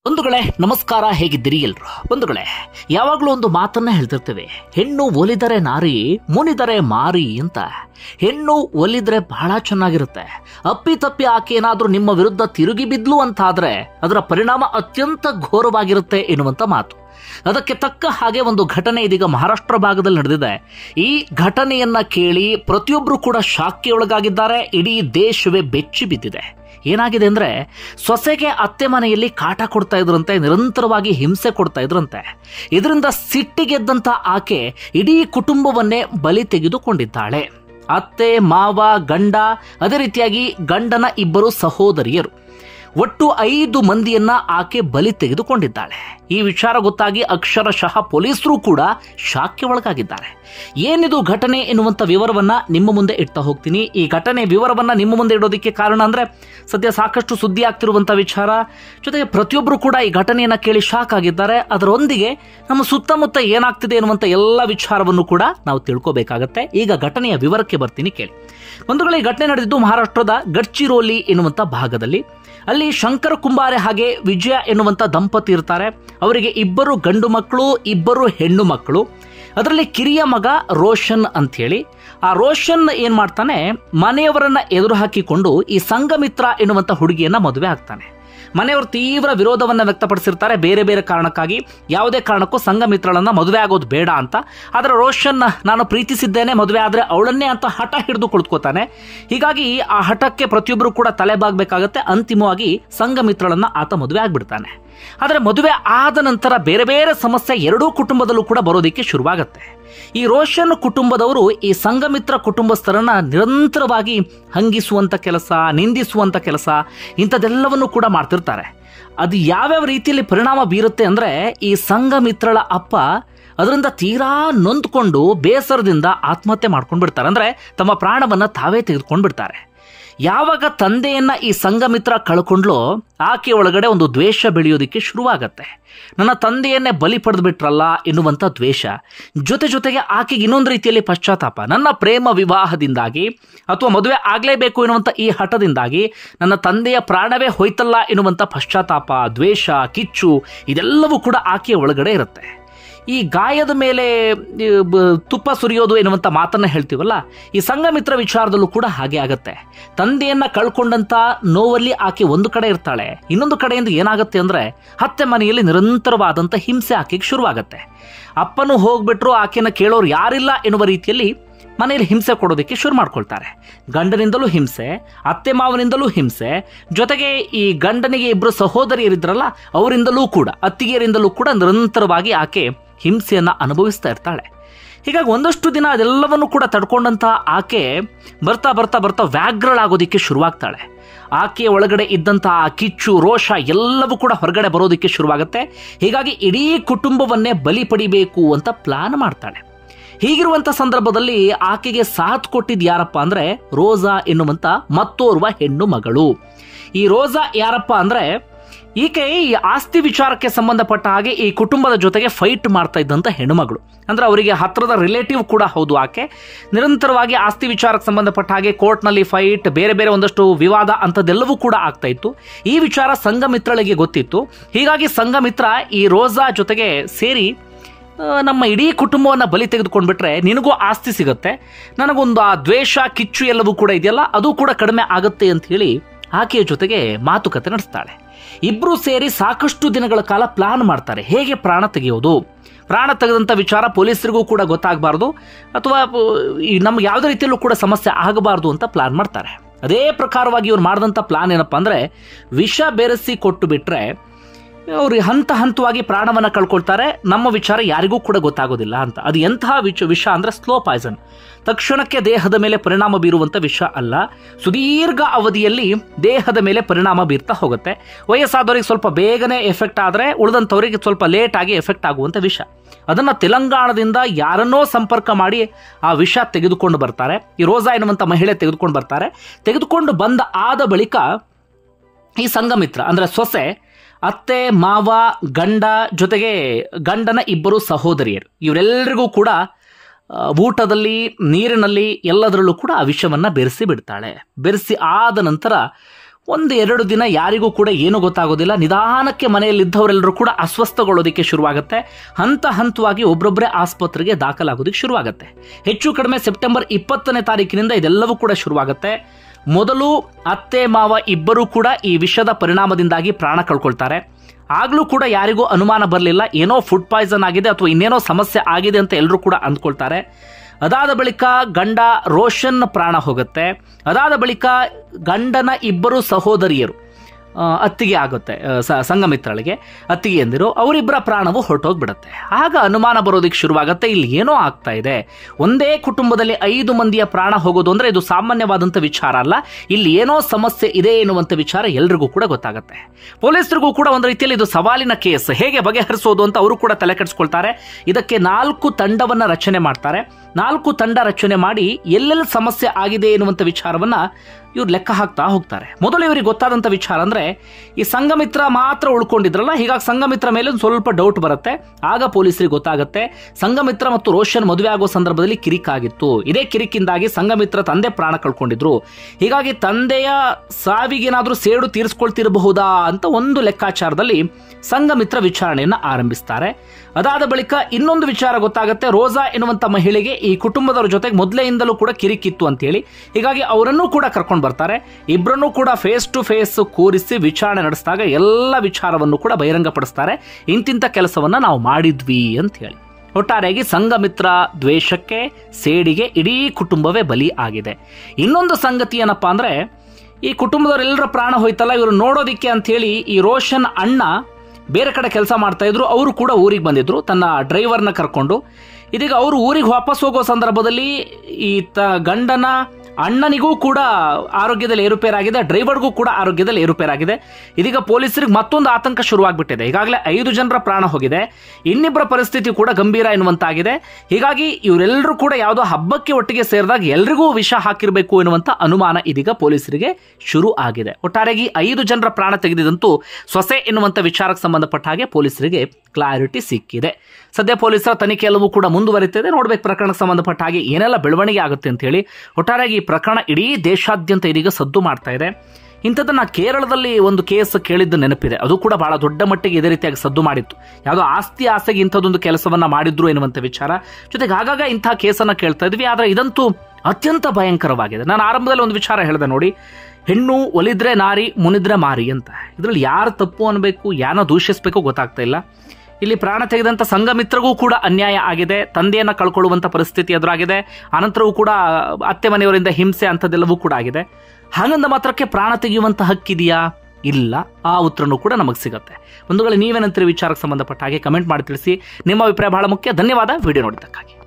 ಬಂಧುಗಳೇ ನಮಸ್ಕಾರ ಹೇಗಿದ್ದೀರಿ ಎಲ್ರು ಬಂಧುಗಳೇ ಯಾವಾಗಲೂ ಒಂದು ಮಾತನ್ನ ಹೇಳ್ತಿರ್ತೇವೆ ಹೆಣ್ಣು ಒಲಿದರೆ ನಾರಿ ಮುನಿದರೆ ಮಾರಿ ಅಂತ ಹೆಣ್ಣು ಒಲಿದ್ರೆ ಬಹಳ ಚೆನ್ನಾಗಿರುತ್ತೆ ಅಪ್ಪಿ ತಪ್ಪಿ ಆಕೆ ಏನಾದ್ರೂ ನಿಮ್ಮ ವಿರುದ್ಧ ತಿರುಗಿ ಬಿದ್ಲು ಅಂತಾದ್ರೆ ಅದರ ಪರಿಣಾಮ ಅತ್ಯಂತ ಘೋರವಾಗಿರುತ್ತೆ ಎನ್ನುವಂತ ಮಾತು ಅದಕ್ಕೆ ತಕ್ಕ ಹಾಗೆ ಒಂದು ಘಟನೆ ಇದೀಗ ಮಹಾರಾಷ್ಟ್ರ ಭಾಗದಲ್ಲಿ ನಡೆದಿದೆ ಈ ಘಟನೆಯನ್ನ ಕೇಳಿ ಪ್ರತಿಯೊಬ್ಬರು ಕೂಡ ಶಾಕ್ಗೆ ಒಳಗಾಗಿದ್ದಾರೆ ಇಡೀ ದೇಶವೇ ಬೆಚ್ಚಿ ಬಿದ್ದಿದೆ ಏನಾಗಿದೆ ಅಂದ್ರೆ ಸೊಸೆಗೆ ಅತ್ತೆ ಮನೆಯಲ್ಲಿ ಕಾಟ ಕೊಡ್ತಾ ಇದ್ರಂತೆ ನಿರಂತರವಾಗಿ ಹಿಂಸೆ ಕೊಡ್ತಾ ಇದ್ರಂತೆ ಇದರಿಂದ ಸಿಟ್ಟಿಗೆದ್ದಂತ ಆಕೆ ಇಡೀ ಕುಟುಂಬವನ್ನೇ ಬಲಿ ತೆಗೆದುಕೊಂಡಿದ್ದಾಳೆ ಅತ್ತೆ ಮಾವ ಗಂಡ ಅದೇ ರೀತಿಯಾಗಿ ಗಂಡನ ಇಬ್ಬರು ಸಹೋದರಿಯರು ಒಟ್ಟು ಐದು ಮಂದಿಯನ್ನ ಆಕೆ ಬಲಿ ತೆಗೆದುಕೊಂಡಿದ್ದಾಳೆ ಈ ವಿಚಾರ ಗೊತ್ತಾಗಿ ಅಕ್ಷರಶಃ ಪೊಲೀಸರು ಕೂಡ ಶಾಕ್ಗೆ ಒಳಗಾಗಿದ್ದಾರೆ ಏನಿದು ಘಟನೆ ಎನ್ನುವಂತ ವಿವರವನ್ನ ನಿಮ್ಮ ಮುಂದೆ ಇಡ್ತಾ ಹೋಗ್ತೀನಿ ಈ ಘಟನೆ ವಿವರವನ್ನ ನಿಮ್ಮ ಮುಂದೆ ಇಡೋದಕ್ಕೆ ಕಾರಣ ಅಂದ್ರೆ ಸದ್ಯ ಸಾಕಷ್ಟು ಸುದ್ದಿ ಆಗ್ತಿರುವಂತ ವಿಚಾರ ಜೊತೆಗೆ ಪ್ರತಿಯೊಬ್ಬರು ಕೂಡ ಈ ಘಟನೆಯನ್ನ ಕೇಳಿ ಶಾಕ್ ಆಗಿದ್ದಾರೆ ಅದರೊಂದಿಗೆ ನಮ್ಮ ಸುತ್ತಮುತ್ತ ಏನಾಗ್ತಿದೆ ಎನ್ನುವಂತ ಎಲ್ಲ ವಿಚಾರವನ್ನು ಕೂಡ ನಾವು ತಿಳ್ಕೋಬೇಕಾಗತ್ತೆ ಈಗ ಘಟನೆಯ ವಿವರಕ್ಕೆ ಬರ್ತೀನಿ ಕೇಳಿ ಒಂದು ಈ ಘಟನೆ ನಡೆದಿದ್ದು ಮಹಾರಾಷ್ಟ್ರದ ಗಡ್ಚಿರೋಲಿ ಎನ್ನುವಂತ ಭಾಗದಲ್ಲಿ ಅಲ್ಲಿ ಶಂಕರ ಕುಂಬಾರೆ ಹಾಗೆ ವಿಜಯ ಎನ್ನುವಂತ ದಂಪತಿ ಇರ್ತಾರೆ ಅವರಿಗೆ ಇಬ್ಬರು ಗಂಡು ಮಕ್ಕಳು ಇಬ್ಬರು ಹೆಣ್ಣು ಮಕ್ಕಳು ಅದರಲ್ಲಿ ಕಿರಿಯ ಮಗ ರೋಷನ್ ಅಂತ ಹೇಳಿ ಆ ರೋಷನ್ ಏನ್ ಮಾಡ್ತಾನೆ ಮನೆಯವರನ್ನ ಎದುರು ಹಾಕಿಕೊಂಡು ಈ ಸಂಘಮಿತ್ರ ಎನ್ನುವಂತ ಹುಡುಗಿಯನ್ನ ಮದುವೆ ಆಗ್ತಾನೆ ಮನೆಯವರು ತೀವ್ರ ವಿರೋಧವನ್ನ ವ್ಯಕ್ತಪಡಿಸಿರ್ತಾರೆ ಬೇರೆ ಬೇರೆ ಕಾರಣಕ್ಕಾಗಿ ಯಾವುದೇ ಕಾರಣಕ್ಕೂ ಸಂಘಮಿತ್ರಳನ್ನ ಮದುವೆ ಆಗೋದು ಬೇಡ ಅಂತ ಆದ್ರೆ ರೋಷನ್ ನಾನು ಪ್ರೀತಿಸಿದ್ದೇನೆ ಮದುವೆ ಆದ್ರೆ ಅವಳನ್ನೇ ಅಂತ ಹಠ ಹಿಡಿದು ಕುಳಿತುಕೋತಾನೆ ಹೀಗಾಗಿ ಆ ಹಠಕ್ಕೆ ಪ್ರತಿಯೊಬ್ಬರು ಕೂಡ ತಲೆಬಾಗಬೇಕಾಗತ್ತೆ ಅಂತಿಮವಾಗಿ ಸಂಘಮಿತ್ರಳನ್ನ ಆತ ಮದುವೆ ಆಗ್ಬಿಡ್ತಾನೆ ಆದರೆ ಮದುವೆ ಆದ ನಂತರ ಬೇರೆ ಬೇರೆ ಸಮಸ್ಯೆ ಎರಡೂ ಕುಟುಂಬದಲ್ಲೂ ಕೂಡ ಬರೋದಕ್ಕೆ ಶುರುವಾಗತ್ತೆ ಈ ರೋಷನ್ ಕುಟುಂಬದವರು ಈ ಸಂಘಮಿತ್ರ ಕುಟುಂಬಸ್ಥರನ್ನ ನಿರಂತರವಾಗಿ ಹಂಗಿಸುವಂತ ಕೆಲಸ ನಿಂದಿಸುವಂತ ಕೆಲಸ ಇಂಥದ್ದೆಲ್ಲವನ್ನು ಕೂಡ ಮಾಡ್ತಿರ್ತಾರೆ ಅದು ಯಾವ್ಯಾವ ರೀತಿಯಲ್ಲಿ ಪರಿಣಾಮ ಬೀರುತ್ತೆ ಅಂದ್ರೆ ಈ ಸಂಘಮಿತ್ರಳ ಅಪ್ಪ ಅದರಿಂದ ತೀರಾ ನೊಂದ್ಕೊಂಡು ಬೇಸರದಿಂದ ಆತ್ಮಹತ್ಯೆ ಮಾಡ್ಕೊಂಡು ಬಿಡ್ತಾರೆ ಅಂದ್ರೆ ತಮ್ಮ ಪ್ರಾಣವನ್ನ ತಾವೇ ತೆಗೆದುಕೊಂಡು ಬಿಡ್ತಾರೆ ಯಾವಾಗ ತಂದೆಯನ್ನ ಈ ಸಂಘಮಿತ್ರ ಕಳ್ಕೊಂಡ್ಲೋ ಆಕೆ ಒಳಗಡೆ ಒಂದು ದ್ವೇಷ ಬೆಳೆಯೋದಕ್ಕೆ ಶುರುವಾಗತ್ತೆ ನನ್ನ ತಂದೆಯನ್ನೇ ಬಲಿ ಪಡೆದು ಬಿಟ್ರಲ್ಲ ಎನ್ನುವಂತ ದ್ವೇಷ ಜೊತೆ ಜೊತೆಗೆ ಆಕೆಗೆ ಇನ್ನೊಂದು ರೀತಿಯಲ್ಲಿ ಪಶ್ಚಾತ್ತಾಪ ನನ್ನ ಪ್ರೇಮ ವಿವಾಹದಿಂದಾಗಿ ಅಥವಾ ಮದುವೆ ಆಗಲೇಬೇಕು ಎನ್ನುವಂತ ಈ ಹಠದಿಂದಾಗಿ ನನ್ನ ತಂದೆಯ ಪ್ರಾಣವೇ ಹೋಯ್ತಲ್ಲ ಎನ್ನುವಂತ ಪಶ್ಚಾತ್ತಾಪ ದ್ವೇಷ ಕಿಚ್ಚು ಇದೆಲ್ಲವೂ ಕೂಡ ಆಕೆಯ ಒಳಗಡೆ ಇರುತ್ತೆ ಈ ಗಾಯದ ಮೇಲೆ ಈ, ಬ- ತುಪ್ಪ ಸುರಿಯೋದು ಎನ್ನುವಂತ ಮಾತನ್ನ ಹೇಳ್ತೀವಲ್ಲ ಈ ಸಂಘಮಿತ್ರ ವಿಚಾರದಲ್ಲೂ ಕೂಡ ಹಾಗೆ ಆಗತ್ತೆ ತಂದೆಯನ್ನ ಕಳ್ಕೊಂಡಂತ ನೋವಲ್ಲಿ ಆಕೆ ಒಂದು ಕಡೆ ಇರ್ತಾಳೆ ಇನ್ನೊಂದು ಕಡೆಯಿಂದ ಏನಾಗುತ್ತೆ ಅಂದ್ರೆ ಹತ್ತೆ ಮನೆಯಲ್ಲಿ ನಿರಂತರವಾದಂತ ಹಿಂಸೆ ಆಕೆಗೆ ಶುರುವಾಗತ್ತೆ ಅಪ್ಪನು ಹೋಗ್ಬಿಟ್ರು ಆಕೆನ ಕೇಳೋರು ಯಾರಿಲ್ಲ ಎನ್ನುವ ರೀತಿಯಲ್ಲಿ ಮನೆಯಲ್ಲಿ ಹಿಂಸೆ ಕೊಡೋದಕ್ಕೆ ಶುರು ಮಾಡ್ಕೊಳ್ತಾರೆ ಗಂಡನಿಂದಲೂ ಹಿಂಸೆ ಅತ್ತೆ ಮಾವನಿಂದಲೂ ಹಿಂಸೆ ಜೊತೆಗೆ ಈ ಗಂಡನಿಗೆ ಇಬ್ಬರು ಸಹೋದರಿಯರಿದ್ರಲ್ಲ ಅವರಿಂದಲೂ ಕೂಡ ಅತ್ತಿಗೆಯರಿಂದಲೂ ಕೂಡ ನಿರಂತರವಾಗಿ ಆಕೆ ಹಿಂಸೆಯನ್ನ ಅನುಭವಿಸ್ತಾ ಇರ್ತಾಳೆ ಹೀಗಾಗಿ ಒಂದಷ್ಟು ದಿನ ಅದೆಲ್ಲವನ್ನು ಕೂಡ ತಡ್ಕೊಂಡಂತ ಆಕೆ ಬರ್ತಾ ಬರ್ತಾ ಬರ್ತಾ ವ್ಯಾಘ್ರಳಾಗೋದಿಕ್ಕೆ ಶುರುವಾಗ್ತಾಳೆ ಆಕೆಯ ಒಳಗಡೆ ಇದ್ದಂತ ಆ ಕಿಚ್ಚು ರೋಷ ಎಲ್ಲವೂ ಕೂಡ ಹೊರಗಡೆ ಬರೋದಕ್ಕೆ ಶುರುವಾಗುತ್ತೆ ಹೀಗಾಗಿ ಇಡೀ ಕುಟುಂಬವನ್ನೇ ಬಲಿ ಪಡಿಬೇಕು ಅಂತ ಪ್ಲಾನ್ ಮಾಡ್ತಾಳೆ ಹೀಗಿರುವಂತ ಸಂದರ್ಭದಲ್ಲಿ ಆಕೆಗೆ ಸಾಥ್ ಕೊಟ್ಟಿದ್ ಯಾರಪ್ಪ ಅಂದ್ರೆ ರೋಸಾ ಎನ್ನುವಂತ ಮತ್ತೋರ್ವ ಹೆಣ್ಣು ಮಗಳು ಈ ರೋಸಾ ಯಾರಪ್ಪ ಅಂದ್ರೆ ಈಕೆ ಈ ಆಸ್ತಿ ವಿಚಾರಕ್ಕೆ ಸಂಬಂಧಪಟ್ಟ ಹಾಗೆ ಈ ಕುಟುಂಬದ ಜೊತೆಗೆ ಫೈಟ್ ಮಾಡ್ತಾ ಇದ್ದಂತ ಹೆಣ್ಣುಮಗಳು ಅಂದ್ರೆ ಅವರಿಗೆ ಹತ್ರದ ರಿಲೇಟಿವ್ ಕೂಡ ಹೌದು ಆಕೆ ನಿರಂತರವಾಗಿ ಆಸ್ತಿ ವಿಚಾರಕ್ಕೆ ಸಂಬಂಧಪಟ್ಟ ಹಾಗೆ ಕೋರ್ಟ್ನಲ್ಲಿ ಫೈಟ್ ಬೇರೆ ಬೇರೆ ಒಂದಷ್ಟು ವಿವಾದ ಅಂಥದ್ದೆಲ್ಲವೂ ಕೂಡ ಆಗ್ತಾ ಇತ್ತು ಈ ವಿಚಾರ ಸಂಘಮಿತ್ರಳಿಗೆ ಗೊತ್ತಿತ್ತು ಹೀಗಾಗಿ ಸಂಘಮಿತ್ರ ಈ ರೋಸಾ ಜೊತೆಗೆ ಸೇರಿ ಆ, ನಮ್ಮ ಇಡೀ ಕುಟುಂಬವನ್ನು ಬಲಿ ತೆಗೆದುಕೊಂಡ್ಬಿಟ್ರೆ ನಿನಗೂ ಆಸ್ತಿ ಸಿಗುತ್ತೆ ನನಗೊಂದು ಆ ದ್ವೇಷ ಕಿಚ್ಚು ಎಲ್ಲವೂ ಕೂಡ ಇದೆಯಲ್ಲ ಅದು ಕೂಡ ಕಡಿಮೆ ಆಗುತ್ತೆ ಅಂತ ಹೇಳಿ ಆಕೆಯ ಜೊತೆಗೆ ಮಾತುಕತೆ ನಡೆಸ್ತಾಳೆ ಇಬ್ರು ಸೇರಿ ಸಾಕಷ್ಟು ದಿನಗಳ ಕಾಲ ಪ್ಲಾನ್ ಮಾಡ್ತಾರೆ ಹೇಗೆ ಪ್ರಾಣ ತೆಗೆಯೋದು ಪ್ರಾಣ ತೆಗೆದಂಥ ವಿಚಾರ ಪೊಲೀಸರಿಗೂ ಕೂಡ ಗೊತ್ತಾಗಬಾರ್ದು ಅಥವಾ ಪ- ಈ ನಮ್ಗೆ ಯಾವುದೇ ರೀತಿಯಲ್ಲೂ ಕೂಡ ಸಮಸ್ಯೆ ಆಗಬಾರ್ದು ಅಂತ ಪ್ಲಾನ್ ಮಾಡ್ತಾರೆ ಅದೇ ಪ್ರಕಾರವಾಗಿ ಇವ್ರು ಮಾಡಿದಂಥ ಪ್ಲಾನ್ ಏನಪ್ಪ ಅಂದ್ರೆ ವಿಷ ಬೆರೆಸಿ ಕೊಟ್ಟು ಬಿಟ್ರೆ ಅವ್ರು ಹಂತ ಹಂತವಾಗಿ ಪ್ರಾಣವನ್ನ ಕಳ್ಕೊಳ್ತಾರೆ ನಮ್ಮ ವಿಚಾರ ಯಾರಿಗೂ ಕೂಡ ಗೊತ್ತಾಗೋದಿಲ್ಲ ಅಂತ ಅದು ಎಂತಹ ವಿಚ ವಿಷ ಅಂದ್ರೆ ಸ್ಲೋ ಪಾಯ್ಸನ್ ತಕ್ಷಣಕ್ಕೆ ದೇಹದ ಮೇಲೆ ಪರಿಣಾಮ ಬೀರುವಂತ ವಿಷ ಅಲ್ಲ ಸುದೀರ್ಘ ಅವಧಿಯಲ್ಲಿ ದೇಹದ ಮೇಲೆ ಪರಿಣಾಮ ಬೀರ್ತಾ ಹೋಗುತ್ತೆ ವಯಸ್ಸಾದವರಿಗೆ ಸ್ವಲ್ಪ ಬೇಗನೆ ಎಫೆಕ್ಟ್ ಆದ್ರೆ ಉಳಿದಂಥವರಿಗೆ ಸ್ವಲ್ಪ ಲೇಟ್ ಆಗಿ ಎಫೆಕ್ಟ್ ಆಗುವಂತ ವಿಷ ಅದನ್ನ ತೆಲಂಗಾಣದಿಂದ ಯಾರನ್ನೋ ಸಂಪರ್ಕ ಮಾಡಿ ಆ ವಿಷ ತೆಗೆದುಕೊಂಡು ಬರ್ತಾರೆ ಈ ರೋಸಾ ಎನ್ನುವಂತ ಮಹಿಳೆ ತೆಗೆದುಕೊಂಡು ಬರ್ತಾರೆ ತೆಗೆದುಕೊಂಡು ಬಂದ ಆದ ಬಳಿಕ ಈ ಸಂಘಮಿತ್ರ ಅಂದ್ರೆ ಸೊಸೆ ಅತ್ತೆ ಮಾವ ಗಂಡ ಜೊತೆಗೆ ಗಂಡನ ಇಬ್ಬರು ಸಹೋದರಿಯರು ಇವರೆಲ್ಲರಿಗೂ ಕೂಡ ಆ, ಊಟದಲ್ಲಿ ನೀರಿನಲ್ಲಿ ಎಲ್ಲದರಲ್ಲೂ ಕೂಡ ಆ ವಿಷವನ್ನ ಬೆರೆಸಿ ಬಿಡ್ತಾಳೆ ಬೆರೆಸಿ ಆದ ನಂತರ ಒಂದು ಎರಡು ದಿನ ಯಾರಿಗೂ ಕೂಡ ಏನೂ ಗೊತ್ತಾಗೋದಿಲ್ಲ ನಿಧಾನಕ್ಕೆ ಮನೆಯಲ್ಲಿದ್ದವರೆಲ್ಲರೂ ಕೂಡ ಅಸ್ವಸ್ಥಗೊಳ್ಳೋದಕ್ಕೆ ಶುರುವಾಗುತ್ತೆ ಹಂತ ಹಂತವಾಗಿ ಒಬ್ಬೊಬ್ಬರೇ ಆಸ್ಪತ್ರೆಗೆ ದಾಖಲಾಗೋದಕ್ಕೆ ಶುರುವಾಗುತ್ತೆ ಹೆಚ್ಚು ಕಡಿಮೆ ಸೆಪ್ಟೆಂಬರ್ ಇಪ್ಪತ್ತನೇ ತಾರೀಕಿನಿಂದ ಇದೆಲ್ಲವೂ ಕೂಡ ಶುರುವಾಗುತ್ತೆ ಮೊದಲು ಅತ್ತೆ ಮಾವ ಇಬ್ಬರೂ ಕೂಡ ಈ ವಿಷದ ಪರಿಣಾಮದಿಂದಾಗಿ ಪ್ರಾಣ ಕಳ್ಕೊಳ್ತಾರೆ ಆಗ್ಲೂ ಕೂಡ ಯಾರಿಗೂ ಅನುಮಾನ ಬರಲಿಲ್ಲ ಏನೋ ಫುಡ್ ಪಾಯ್ಸನ್ ಆಗಿದೆ ಅಥವಾ ಇನ್ನೇನೋ ಸಮಸ್ಯೆ ಆಗಿದೆ ಅಂತ ಎಲ್ಲರೂ ಕೂಡ ಅಂದ್ಕೊಳ್ತಾರೆ ಅದಾದ ಬಳಿಕ ಗಂಡ ರೋಷನ್ ಪ್ರಾಣ ಹೋಗುತ್ತೆ ಅದಾದ ಬಳಿಕ ಗಂಡನ ಇಬ್ಬರು ಸಹೋದರಿಯರು ಆ, ಅತ್ತಿಗೆ ಆಗುತ್ತೆ ಆ, ಸ- ಸಂಗಮಿತ್ರಳಿಗೆ ಅತ್ತಿಗೆ ಎಂದಿರು ಅವರಿಬ್ಬರ ಪ್ರಾಣವು ಹೊರಟೋಗ್ಬಿಡುತ್ತೆ ಆಗ ಅನುಮಾನ ಬರೋದಕ್ಕೆ ಶುರುವಾಗುತ್ತೆ ಇಲ್ಲಿ ಏನೋ ಆಗ್ತಾ ಇದೆ ಒಂದೇ ಕುಟುಂಬದಲ್ಲಿ ಐದು ಮಂದಿಯ ಪ್ರಾಣ ಹೋಗೋದು ಅಂದ್ರೆ ಇದು ಸಾಮಾನ್ಯವಾದಂಥ ವಿಚಾರ ಅಲ್ಲ ಇಲ್ಲಿ ಏನೋ ಸಮಸ್ಯೆ ಇದೆ ಎನ್ನುವಂಥ ವಿಚಾರ ಎಲ್ರಿಗೂ ಕೂಡ ಗೊತ್ತಾಗುತ್ತೆ ಪೊಲೀಸರಿಗೂ ಕೂಡ ಒಂದು ರೀತಿಯಲ್ಲಿ ಇದು ಸವಾಲಿನ ಕೇಸ್ ಹೇಗೆ ಬಗೆಹರಿಸೋದು ಅಂತ ಅವರು ಕೂಡ ತಲೆ ಕೆಡಿಸ್ಕೊಳ್ತಾರೆ ಇದಕ್ಕೆ ನಾಲ್ಕು ತಂಡವನ್ನ ರಚನೆ ಮಾಡ್ತಾರೆ ನಾಲ್ಕು ತಂಡ ರಚನೆ ಮಾಡಿ ಎಲ್ಲೆಲ್ಲಿ ಸಮಸ್ಯೆ ಆಗಿದೆ ಎನ್ನುವಂಥ ವಿಚಾರವನ್ನ ಇವ್ರು ಲೆಕ್ಕ ಹಾಕ್ತಾ ಹೋಗ್ತಾರೆ ಮೊದಲು ಇವರಿಗೆ ಗೊತ್ತಾದಂಥ ವಿಚಾರ ಅಂದ್ರೆ ಈ ಸಂಘಮಿತ್ರ ಮಾತ್ರ ಉಳ್ಕೊಂಡಿದ್ರಲ್ಲ ಹೀಗಾಗಿ ಸಂಘಮಿತ್ರ ಮೇಲೆ ಒಂದು ಸ್ವಲ್ಪ ಡೌಟ್ ಬರುತ್ತೆ ಆಗ ಪೊಲೀಸರಿಗೆ ಗೊತ್ತಾಗುತ್ತೆ ಸಂಘಮಿತ್ರ ಮತ್ತು ರೋಷನ್ ಮದುವೆ ಆಗೋ ಸಂದರ್ಭದಲ್ಲಿ ಕಿರಿಕಾಗಿತ್ತು ಇದೇ ಕಿರಿಕಿಂದಾಗಿ ಸಂಘಮಿತ್ರ ತಂದೆ ಪ್ರಾಣ ಕಳ್ಕೊಂಡಿದ್ರು ಹೀಗಾಗಿ ತಂದೆಯ ಸಾವಿಗೇನಾದ್ರೂ ಸೇಡು ತೀರಿಸ್ಕೊಳ್ತಿರಬಹುದಾ ಅಂತ ಒಂದು ಲೆಕ್ಕಾಚಾರದಲ್ಲಿ ಸಂಘಮಿತ್ರ ವಿಚಾರಣೆಯನ್ನ ಆರಂಭಿಸ್ತಾರೆ ಅದಾದ ಬಳಿಕ ಇನ್ನೊಂದು ವಿಚಾರ ಗೊತ್ತಾಗುತ್ತೆ ರೋಸಾ ಎನ್ನುವಂತ ಮಹಿಳೆಗೆ ಈ ಕುಟುಂಬದವರ ಜೊತೆಗೆ ಮೊದಲೆಯಿಂದಲೂ ಕೂಡ ಕಿರಿಕಿತ್ತು ಅಂತೇಳಿ ಹೀಗಾಗಿ ಅವರನ್ನು ಕೂಡ ಕರ್ಕೊಂಡು ಬರ್ತಾರೆ ಇಬ್ಬರನ್ನೂ ಕೂಡ ಫೇಸ್ ಟು ಫೇಸ್ ಕೂರಿಸಿ ವಿಚಾರಣೆ ನಡೆಸಿದಾಗ ಎಲ್ಲ ವಿಚಾರವನ್ನು ಕೂಡ ಬಹಿರಂಗಪಡಿಸ್ತಾರೆ ಇಂತಿಂಥ ಕೆಲಸವನ್ನ ನಾವು ಮಾಡಿದ್ವಿ ಅಂತ ಹೇಳಿ ಒಟ್ಟಾರೆಯಾಗಿ ಸಂಘಮಿತ್ರ ದ್ವೇಷಕ್ಕೆ ಸೇಡಿಗೆ ಇಡೀ ಕುಟುಂಬವೇ ಬಲಿ ಆಗಿದೆ ಇನ್ನೊಂದು ಸಂಗತಿ ಏನಪ್ಪಾ ಅಂದ್ರೆ ಈ ಕುಟುಂಬದವರೆಲ್ಲರ ಪ್ರಾಣ ಹೋಯ್ತಲ್ಲ ಇವರು ನೋಡೋದಿಕ್ಕೆ ಅಂತ ಹೇಳಿ ಈ ರೋಷನ್ ಅಣ್ಣ ಬೇರೆ ಕಡೆ ಕೆಲಸ ಮಾಡ್ತಾ ಇದ್ರು ಅವರು ಕೂಡ ಊರಿಗೆ ಬಂದಿದ್ರು ತನ್ನ ಡ್ರೈವರ್ನ ಕರ್ಕೊಂಡು ಇದೀಗ ಅವರು ಊರಿಗೆ ವಾಪಸ್ ಹೋಗೋ ಸಂದರ್ಭದಲ್ಲಿ ಈ ತ ಗಂಡನ ಅಣ್ಣನಿಗೂ ಕೂಡ ಆರೋಗ್ಯದಲ್ಲಿ ಏರುಪೇರಾಗಿದೆ ಡ್ರೈವರ್ಗೂ ಕೂಡ ಆರೋಗ್ಯದಲ್ಲಿ ಏರುಪೇರಾಗಿದೆ ಇದೀಗ ಪೊಲೀಸರಿಗೆ ಮತ್ತೊಂದು ಆತಂಕ ಶುರುವಾಗ್ಬಿಟ್ಟಿದೆ ಈಗಾಗಲೇ ಐದು ಜನರ ಪ್ರಾಣ ಹೋಗಿದೆ ಇನ್ನಿಬ್ಬರ ಪರಿಸ್ಥಿತಿ ಕೂಡ ಗಂಭೀರ ಎನ್ನುವಂತಾಗಿದೆ ಹೀಗಾಗಿ ಇವರೆಲ್ಲರೂ ಕೂಡ ಯಾವುದೋ ಹಬ್ಬಕ್ಕೆ ಒಟ್ಟಿಗೆ ಸೇರಿದಾಗ ಎಲ್ರಿಗೂ ವಿಷ ಹಾಕಿರಬೇಕು ಎನ್ನುವಂತ ಅನುಮಾನ ಇದೀಗ ಪೊಲೀಸರಿಗೆ ಶುರು ಆಗಿದೆ ಒಟ್ಟಾರೆಯಾಗಿ ಐದು ಜನರ ಪ್ರಾಣ ತೆಗೆದಿದಂತೂ ಸೊಸೆ ಎನ್ನುವಂತ ವಿಚಾರಕ್ಕೆ ಸಂಬಂಧಪಟ್ಟ ಹಾಗೆ ಪೊಲೀಸರಿಗೆ ಕ್ಲಾರಿಟಿ ಸಿಕ್ಕಿದೆ ಸದ್ಯ ಪೊಲೀಸರ ತನಿಖೆ ಎಲ್ಲವೂ ಕೂಡ ಮುಂದುವರಿತಿದೆ ನೋಡ್ಬೇಕು ಪ್ರಕರಣಕ್ಕೆ ಸಂಬಂಧಪಟ್ಟ ಹಾಗೆ ಏನೆಲ್ಲ ಬೆಳವಣಿಗೆ ಆಗುತ್ತೆ ಅಂತ ಹೇಳಿ ಒಟ್ಟಾರೆಯಾಗಿ ಈ ಪ್ರಕರಣ ಇಡೀ ದೇಶಾದ್ಯಂತ ಇದೀಗ ಸದ್ದು ಮಾಡ್ತಾ ಇದೆ ಇಂಥದ್ದನ್ನ ಕೇರಳದಲ್ಲಿ ಒಂದು ಕೇಸ್ ಕೇಳಿದ್ದು ನೆನಪಿದೆ ಅದು ಕೂಡ ಬಹಳ ದೊಡ್ಡ ಮಟ್ಟಿಗೆ ಇದೇ ರೀತಿಯಾಗಿ ಸದ್ದು ಮಾಡಿತ್ತು ಯಾವುದೋ ಆಸ್ತಿ ಆಸೆಗೆ ಇಂಥದ್ದೊಂದು ಕೆಲಸವನ್ನ ಮಾಡಿದ್ರು ಎನ್ನುವಂತ ವಿಚಾರ ಜೊತೆಗೆ ಆಗಾಗ ಇಂತಹ ಕೇಸನ್ನ ಕೇಳ್ತಾ ಇದ್ವಿ ಆದ್ರೆ ಇದಂತೂ ಅತ್ಯಂತ ಭಯಂಕರವಾಗಿದೆ ನಾನು ಆರಂಭದಲ್ಲಿ ಒಂದು ವಿಚಾರ ಹೇಳಿದೆ ನೋಡಿ ಹೆಣ್ಣು ಒಲಿದ್ರೆ ನಾರಿ ಮುನಿದ್ರೆ ಮಾರಿ ಅಂತ ಇದರಲ್ಲಿ ಯಾರು ತಪ್ಪು ಅನ್ಬೇಕು ಯಾರನ್ನ ದೂಷಿಸಬೇಕು ಗೊತ್ತಾಗ್ತಾ ಇಲ್ಲ ಇಲ್ಲಿ ಪ್ರಾಣ ತೆಗೆದಂತ ಸಂಘಮಿತ್ರಗೂ ಕೂಡ ಅನ್ಯಾಯ ಆಗಿದೆ ತಂದೆಯನ್ನ ಕಳ್ಕೊಳ್ಳುವಂತ ಪರಿಸ್ಥಿತಿ ಎದುರಾಗಿದೆ ಅನಂತರವೂ ಕೂಡ ಅತ್ತೆ ಮನೆಯವರಿಂದ ಹಿಂಸೆ ಅಂಥದ್ದೆಲ್ಲವೂ ಕೂಡ ಆಗಿದೆ ಹಾಗಂದ ಮಾತ್ರಕ್ಕೆ ಪ್ರಾಣ ತೆಗೆಯುವಂತ ಹಕ್ಕಿದೆಯಾ ಇಲ್ಲ ಆ ಉತ್ತರನೂ ಕೂಡ ನಮಗೆ ಸಿಗುತ್ತೆ ಒಂದು ವೇಳೆ ನೀವೇನಂತೀರಿ ವಿಚಾರಕ್ಕೆ ಸಂಬಂಧಪಟ್ಟ ಹಾಗೆ ಕಮೆಂಟ್ ಮಾಡಿ ತಿಳಿಸಿ ನಿಮ್ಮ ಅಭಿಪ್ರಾಯ ಬಹಳ ಮುಖ್ಯ ಧನ್ಯವಾದ ವಿಡಿಯೋ ನೋಡಿದ್ದಕ್ಕಾಗಿ